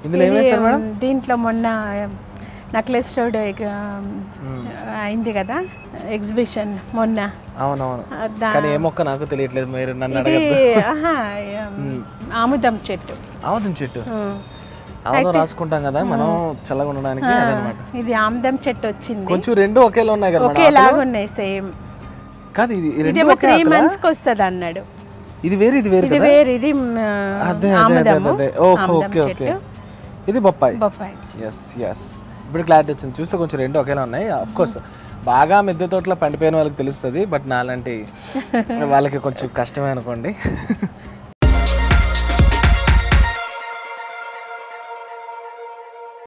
ఇందులో ఏం వేస్తారు మేడం దీంట్లో మొన్న నక్లెస్ రోడ్ అయింది కదా ఎగ్జిబిషన్ మొన్న అవునవును ఆ, దా- కానీ ఏ మొక్క నాకు తెలియట్లేదు మీరు నన్ను ఇది అడగద్దు ఆహా, ఆముదం చెట్టు ఆముదం చెట్టు ఉమ్. ఆముదం రాసుకుంటాం కదా మనం చల్లగా ఉండడానికి అదనమాట ఇది ఆముదం చెట్టు వచ్చింది కొంచెం రెండు ఒకేలా ఉన్నాయి కదా మేడం ఒకేలాగా ఉన్నాయి సేమ్ కాదు ఇది ఈ ఇది రెండు ఒక ఒకే త్రీ ఆకులా? మంత్స్ కి వస్తుంది అన్నాడు ఇది వేరు ఇది వేరు ఇది కదా వేరు ఇది మ్, అదే అదే అదే ఆముదము అదే ఓహో ఆముదం ఓకే ఓకే చెట్టు ఇది బొప్పాయి బొప్పాయి ఎస్ ఎస్ ఇప్పుడు క్లారిటీ వచ్చింది చూస్తే కొంచెం రెండు ఒకేలా ఉన్నాయి అఫ్ కోర్స్ బాగా మిద్దె తోటలో పండిపోయిన వాళ్ళకి తెలుస్తుంది బట్ నాలాంటి వాళ్ళకి కొంచెం కష్టమే అనుకోండి